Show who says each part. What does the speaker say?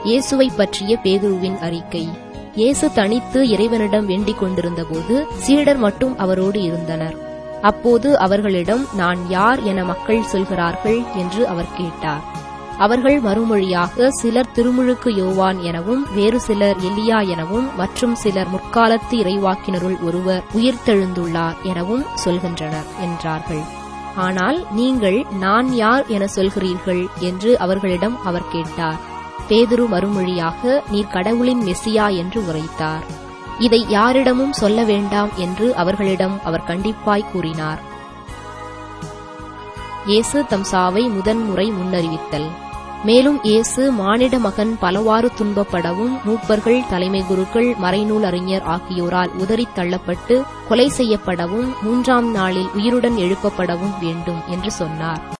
Speaker 1: இயேசுவை பற்றிய பேதுருவின் அறிக்கை இயேசு தனித்து இறைவனிடம் வேண்டிக் கொண்டிருந்தபோது சீடர் மட்டும் அவரோடு இருந்தனர் அப்போது அவர்களிடம் நான் யார் என மக்கள் சொல்கிறார்கள் என்று அவர் கேட்டார் அவர்கள் மறுமொழியாக சிலர் திருமுழுக்கு யோவான் எனவும் வேறு சிலர் எலியா எனவும் மற்றும் சிலர் முற்காலத்து இறைவாக்கினருள் ஒருவர் உயிர்த்தெழுந்துள்ளார் எனவும் சொல்கின்றனர் என்றார்கள் ஆனால் நீங்கள் நான் யார் என சொல்கிறீர்கள் என்று அவர்களிடம் அவர் கேட்டார் பேதுரு மறுமொழியாக நீர் கடவுளின் மெசியா என்று உரைத்தார் இதை யாரிடமும் சொல்ல வேண்டாம் என்று அவர்களிடம் அவர் கண்டிப்பாய் கூறினார் இயேசு தம் சாவை முதன்முறை முன்னறிவித்தல் மேலும் இயேசு மானிட மகன் பலவாறு துன்பப்படவும் மூப்பர்கள் தலைமை குருக்கள் மறைநூல் அறிஞர் ஆகியோரால் உதறித் தள்ளப்பட்டு கொலை செய்யப்படவும் மூன்றாம் நாளில் உயிருடன் எழுப்பப்படவும் வேண்டும் என்று சொன்னார்